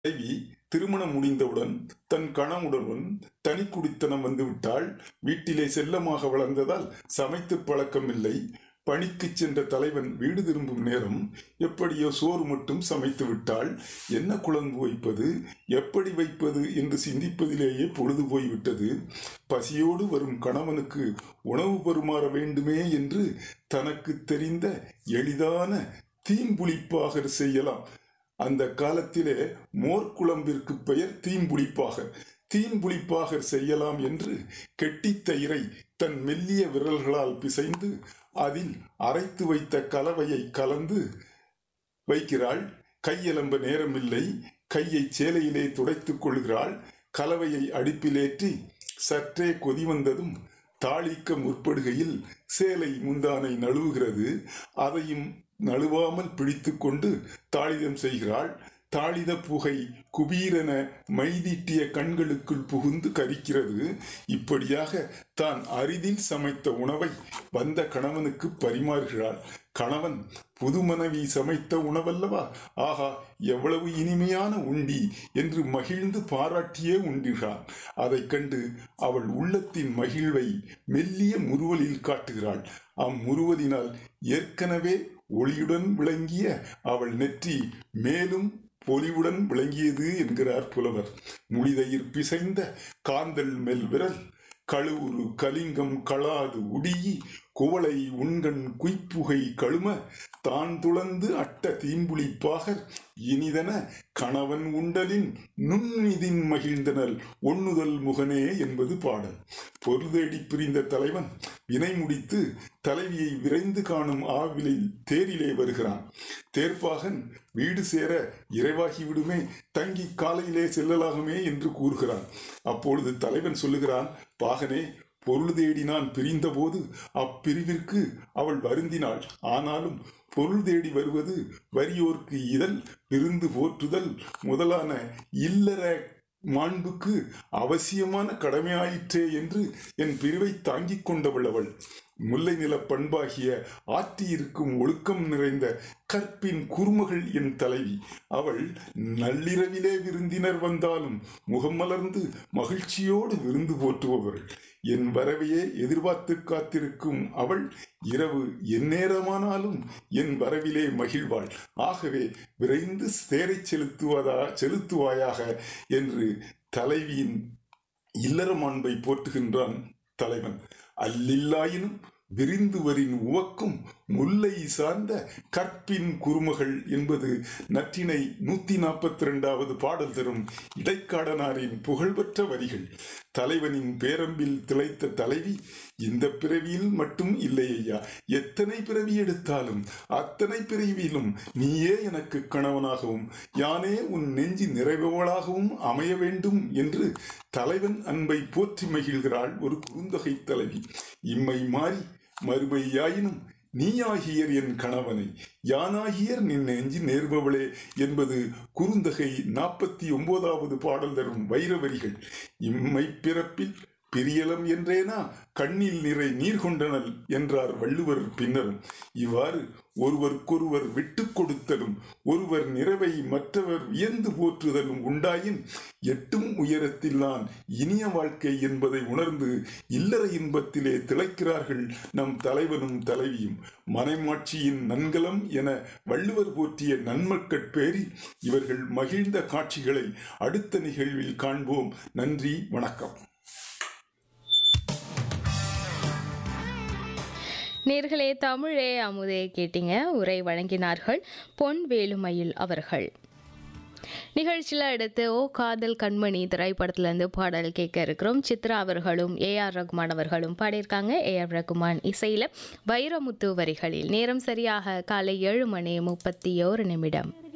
மனைவி திருமணம் முடிந்தவுடன் தன் கணவனுடன் தனி குடித்தனம் வந்துவிட்டால் வீட்டிலே செல்லமாக வளர்ந்ததால் சமைத்து பழக்கமில்லை பணிக்கு சென்ற தலைவன் வீடு திரும்பும் நேரம் எப்படியோ சோறு மட்டும் சமைத்து விட்டால் என்ன குழம்பு வைப்பது எப்படி வைப்பது என்று சிந்திப்பதிலேயே பொழுது போய்விட்டது பசியோடு வரும் கணவனுக்கு உணவு பருமாற வேண்டுமே என்று தனக்கு தெரிந்த எளிதான தீம்புளிப்பாக செய்யலாம் அந்த காலத்திலே மோர்க்குழம்பிற்கு பெயர் தீம்புளிப்பாக தீம்புளிப்பாக செய்யலாம் என்று கெட்டித் தயிரை தன் மெல்லிய விரல்களால் பிசைந்து அதில் அரைத்து வைத்த கலவையை கலந்து வைக்கிறாள் கையெலம்ப நேரமில்லை கையை சேலையிலே துடைத்துக் கொள்கிறாள் கலவையை அடுப்பிலேற்றி சற்றே கொதி வந்ததும் தாளிக்க முற்படுகையில் சேலை முந்தானை நழுவுகிறது அதையும் நழுவாமல் பிடித்து கொண்டு தாளிதம் செய்கிறாள் தாளித புகை குபீரென மைதீட்டிய கண்களுக்குள் புகுந்து கரிக்கிறது இப்படியாக தான் அரிதில் சமைத்த உணவை வந்த கணவனுக்கு பரிமாறுகிறாள் கணவன் புது மனைவி சமைத்த உணவல்லவா ஆஹா எவ்வளவு இனிமையான உண்டி என்று மகிழ்ந்து பாராட்டியே உண்கிறான் அதைக் கண்டு அவள் உள்ளத்தின் மகிழ்வை மெல்லிய முறுவலில் காட்டுகிறாள் அம்முறுவலினால் ஏற்கனவே ஒளியுடன் விளங்கிய அவள் நெற்றி மேலும் பொலிவுடன் விளங்கியது என்கிறார் புலவர் முடிதயிர் பிசைந்த காந்தல் மெல் விரல் கழுவுரு கலிங்கம் களாது உடியி குவளை உண்கண் குய்ப்புகை கழும தான் துளந்து அட்ட தீம்புளிப்பாக இனிதன கணவன் உண்டலின் நுண்ணிதின் மகிழ்ந்தனல் ஒண்ணுதல் முகனே என்பது பாடல் பொருதேடி பிரிந்த தலைவன் வினை முடித்து தலைவியை விரைந்து காணும் ஆவிலில் தேரிலே வருகிறான் தேர்ப்பாகன் வீடு சேர இறைவாகி விடுமே தங்கி காலையிலே செல்லலாகுமே என்று கூறுகிறான் அப்பொழுது தலைவன் சொல்லுகிறான் பாகனே பொருள் தேடி நான் பிரிந்தபோது அப்பிரிவிற்கு அவள் வருந்தினாள் ஆனாலும் பொருள் தேடி வருவது வறியோர்க்கு இதழ் விருந்து போற்றுதல் முதலான இல்லற மாண்புக்கு அவசியமான கடமையாயிற்றே என்று என் பிரிவை தாங்கிக் கொண்டவள் அவள் முல்லை நில பண்பாகிய ஆற்றியிருக்கும் ஒழுக்கம் நிறைந்த கற்பின் குறுமகள் என் தலைவி அவள் நள்ளிரவிலே விருந்தினர் வந்தாலும் முகம் மலர்ந்து மகிழ்ச்சியோடு விருந்து போற்றுபவள் என் வரவையே எதிர்பார்த்து காத்திருக்கும் அவள் இரவு எந்நேரமானாலும் என் வரவிலே மகிழ்வாள் ஆகவே விரைந்து தேரை செலுத்துவதா செலுத்துவாயாக என்று தலைவியின் இல்லற மாண்பை போற்றுகின்றான் தலைவன் அல்லில்லாயினும் விரிந்துவரின் உவக்கும் முல்லை சார்ந்த கற்பின் குறுமகள் என்பது நற்றினை நூத்தி நாற்பத்தி இரண்டாவது பாடல் தரும் இடைக்காடனாரின் புகழ்பெற்ற வரிகள் தலைவனின் பேரம்பில் திளைத்த தலைவி இந்த பிறவியில் மட்டும் இல்லையா எத்தனை பிறவி எடுத்தாலும் அத்தனை பிறவியிலும் நீயே எனக்கு கணவனாகவும் யானே உன் நெஞ்சி நிறைபவளாகவும் அமைய வேண்டும் என்று தலைவன் அன்பை போற்றி மகிழ்கிறாள் ஒரு குறுந்தொகை தலைவி இம்மை மாறி மறுமையாயினும் நீயாகியர் என் கணவனை யானாகியர் நின் நெஞ்சு நேர்பவளே என்பது குறுந்தகை நாற்பத்தி ஒன்பதாவது பாடல் தரும் வைரவரிகள் இம்மை பிறப்பில் பிரியலம் என்றேனா கண்ணில் நிறை நீர் கொண்டனல் என்றார் வள்ளுவர் பின்னரும் இவ்வாறு ஒருவருக்கொருவர் விட்டு கொடுத்தலும் ஒருவர் நிறைவை மற்றவர் வியந்து போற்றுதலும் உண்டாயின் எட்டும் உயரத்தில் நான் இனிய வாழ்க்கை என்பதை உணர்ந்து இல்லற இன்பத்திலே திளைக்கிறார்கள் நம் தலைவனும் தலைவியும் மனைமாட்சியின் நன்கலம் என வள்ளுவர் போற்றிய நன்மக்கட்பேரில் இவர்கள் மகிழ்ந்த காட்சிகளை அடுத்த நிகழ்வில் காண்போம் நன்றி வணக்கம் நேர்களே தமிழே அமுதே கேட்டீங்க உரை வழங்கினார்கள் பொன் வேலுமயில் அவர்கள் நிகழ்ச்சியில் அடுத்து ஓ காதல் கண்மணி திரைப்படத்துலேருந்து பாடல் கேட்க இருக்கிறோம் சித்ரா அவர்களும் ஏஆர் ரகுமான் அவர்களும் பாடியிருக்காங்க ஏஆர் ரகுமான் இசையில் வைரமுத்து வரிகளில் நேரம் சரியாக காலை ஏழு மணி முப்பத்தி ஓரு நிமிடம்